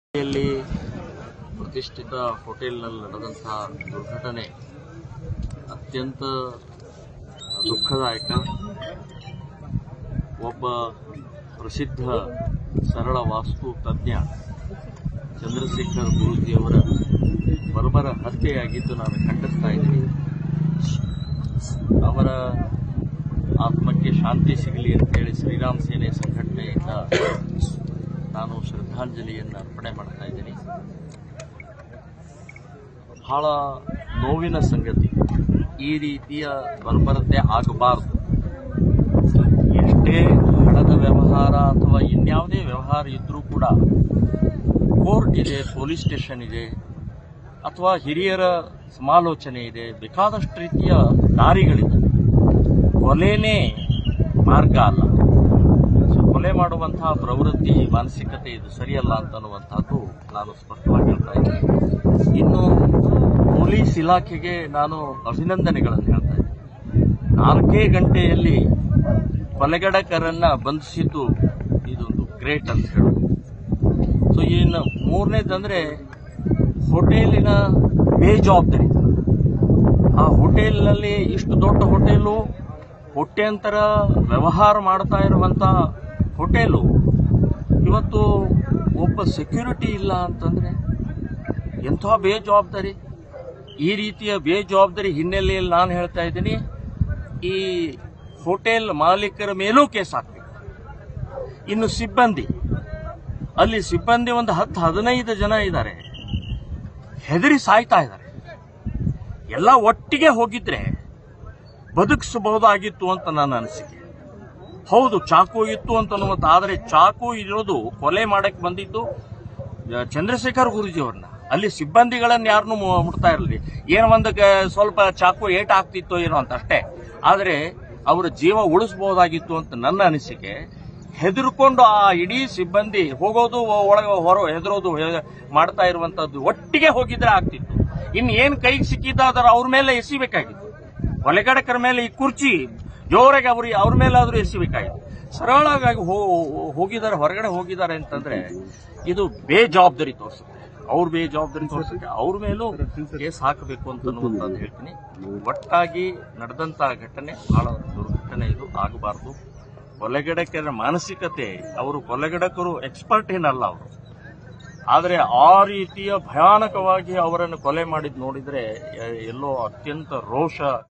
ಯಲ್ಲಿ ಪ್ರತಿಷ್ಠಿತ ಹೋಟೆಲ್ನಲ್ಲಿ ನಡೆದಂತಹ ದುರ್ಘಟನೆ ಅತ್ಯಂತ ದುಃಖದಾಯಕ ಒಬ್ಬ ಪ್ರಸಿದ್ಧ ಸರಳ ವಾಸ್ತು ತಜ್ಞ ಚಂದ್ರಶೇಖರ್ ಗುರೂಜಿಯವರ ಬರ್ಬರ ಹತ್ಯೆಯಾಗಿದ್ದು ನಾನು ಖಂಡಿಸ್ತಾ ಇದ್ದೀನಿ ಅವರ ಆತ್ಮಕ್ಕೆ ಶಾಂತಿ ಸಿಗಲಿ ಅಂತೇಳಿ ಶ್ರೀರಾಮ್ ಸೇನೆ ಸಂಘಟನೆಯಿಂದ ನಾನು ಶ್ರದ್ಧಾಂಜಲಿಯನ್ನು ಅರ್ಪಣೆ ಮಾಡ್ತಾ ಇದ್ದೀನಿ ಬಹಳ ನೋವಿನ ಸಂಗತಿ ಈ ರೀತಿಯ ಬರ್ಬರತೆ ಆಗಬಾರದು ಎಷ್ಟೇ ಹಣದ ವ್ಯವಹಾರ ಅಥವಾ ಇನ್ಯಾವುದೇ ವ್ಯವಹಾರ ಇದ್ರೂ ಕೂಡ ಕೋರ್ಟ್ ಇದೆ ಪೊಲೀಸ್ ಸ್ಟೇಷನ್ ಇದೆ ಅಥವಾ ಹಿರಿಯರ ಸಮಾಲೋಚನೆ ಇದೆ ಬೇಕಾದಷ್ಟು ರೀತಿಯ ದಾರಿಗಳಿದೆ ಕೊಲೆನೇ ಮಾರ್ಗ ಅಲ್ಲ ಸೊ ಕೊಲೆ ಮಾಡುವಂತಹ ಪ್ರವೃತ್ತಿ ಮಾನಸಿಕತೆ ಇದು ಸರಿಯಲ್ಲ ಅಂತನ್ನುವಂತಹದ್ದು ನಾನು ಸ್ಪಷ್ಟವಾಗಿ ಹೇಳ್ತಾ ಇದ್ದೀನಿ ಇನ್ನು ಪೊಲೀಸ್ ಇಲಾಖೆಗೆ ನಾನು ಅಭಿನಂದನೆಗಳನ್ನು ಹೇಳ್ತಾ ಇದ್ದೀನಿ ನಾಲ್ಕೇ ಗಂಟೆಯಲ್ಲಿ ಕೊಲೆಗಡಕರನ್ನ ಬಂಧಿಸಿದ್ದು ಇದೊಂದು ಗ್ರೇಟ್ ಅಂತ ಹೇಳೋದು ಸೊ ಇನ್ನು ಮೂರನೇದಂದ್ರೆ ಹೋಟೆಲಿನ ಬೇಜವಾಬ್ದಾರಿ ಆ ಹೋಟೆಲ್ನಲ್ಲಿ ಇಷ್ಟು ದೊಡ್ಡ ಹೋಟೆಲು ಹೊಟ್ಟೆಂತರ ವ್ಯವಹಾರ ಮಾಡ್ತಾ ಇರುವಂತ ಹೋಟೆಲು ಇವತ್ತು ಒಬ್ಬ ಸೆಕ್ಯೂರಿಟಿ ಇಲ್ಲ ಅಂತಂದ್ರೆ ಎಂಥ ಬೇಜವಾಬ್ದಾರಿ ಈ ರೀತಿಯ ಬೇಜವಾಬ್ದಾರಿ ಹಿನ್ನೆಲೆಯಲ್ಲಿ ನಾನು ಹೇಳ್ತಾ ಇದ್ದೀನಿ ಈ ಹೋಟೆಲ್ ಮಾಲೀಕರ ಮೇಲೂ ಕೇಸ್ ಹಾಕ್ಬೇಕು ಇನ್ನು ಸಿಬ್ಬಂದಿ ಅಲ್ಲಿ ಸಿಬ್ಬಂದಿ ಒಂದು ಹತ್ತು ಹದಿನೈದು ಜನ ಇದ್ದಾರೆ ಹೆದರಿ ಸಾಯ್ತಾ ಇದ್ದಾರೆ ಎಲ್ಲ ಒಟ್ಟಿಗೆ ಹೋಗಿದ್ರೆ ಬದುಕಿಸಬಹುದಾಗಿತ್ತು ಅಂತ ನನ್ನ ಅನಿಸಿಕೆ ಹೌದು ಚಾಕು ಇತ್ತು ಅಂತ ಅನ್ನುವಂತ ಆದರೆ ಚಾಕು ಇರೋದು ಕೊಲೆ ಮಾಡಕ್ ಬಂದಿದ್ದು ಆ, ಚಂದ್ರಶೇಖರ್ ಗುರೂಜಿ ಅವ್ರನ್ನ ಅಲ್ಲಿ ಸಿಬ್ಬಂದಿಗಳನ್ನ ಯಾರನ್ನು ಮುಟ್ತಾ ಇರಲಿ ಏನೋ ಒಂದು ಗ- ಸ್ವಲ್ಪ ಚಾಕು ಏಟ್ ಆಗ್ತಿತ್ತೋ ಏನೋ ಅಂತ ಅಷ್ಟೇ ಆದರೆ ಅವರ ಜೀವ ಉಳಿಸಬಹುದಾಗಿತ್ತು ಅಂತ ನನ್ನ ಅನಿಸಿಕೆ ಹೆದರ್ಕೊಂಡು ಆ ಇಡೀ ಸಿಬ್ಬಂದಿ ಹೋಗೋದು ಒಳಗೆ ಹೊರ ಹೆದರೋದು ಹೆ- ಮಾಡ್ತಾ ಇರುವಂತದ್ದು ಒಟ್ಟಿಗೆ ಹೋಗಿದ್ರೆ ಆಗ್ತಿತ್ತು ಇನ್ ಏನ್ ಕೈಗೆ ಸಿಕ್ಕಿದ್ದ ಅದರ ಅವ್ರ ಮೇಲೆ ಎಸಿಬೇಕಾಗಿತ್ತು ಕೊಲೆಗಡಕರ ಮೇಲೆ ಈ ಕುರ್ಚಿ ಜೋರಾಗಿ ಅವ್ರ ಅವ್ರ ಮೇಲಾದ್ರೂ ಎಸಿಬೇಕಾಗಿತ್ತು ಸರಳವಾಗಿ ಹೋ- ಹೋಗಿದ್ದಾರೆ ಹೊರಗಡೆ ಹೋಗಿದ್ದಾರೆ ಅಂತಂದ್ರೆ ಇದು ಬೇಜವಾಬ್ದಾರಿ ತೋರಿಸುತ್ತೆ ಅವ್ರ ಬೇಜವಾಬ್ದಾರಿ ತೋರಿಸುತ್ತೆ ಅವ್ರ ಮೇಲೂ ಕೇಸ್ ಹಾಕಬೇಕು ಅಂತ ಅನ್ನುವಂಥದ್ದು ಹೇಳ್ತೀನಿ ಒಟ್ಟಾಗಿ ನಡೆದಂತ ಘಟನೆ ಬಹಳ ದುರ್ಘಟನೆ ಇದು ಆಗಬಾರದು ಕೊಲೆಗಡಕರ ಮಾನಸಿಕತೆ ಅವರು ಕೊಲೆಗಡಕರು ಎಕ್ಸ್ಪರ್ಟ್ ಏನಲ್ಲ ಅವರು ಆದರೆ ಆ ರೀತಿಯ ಭಯಾನಕವಾಗಿ ಅವರನ್ನು ಕೊಲೆ ಮಾಡಿದ್ ನೋಡಿದ್ರೆ ಎ- ಎಲ್ಲೋ ಅತ್ಯಂತ ರೋಷ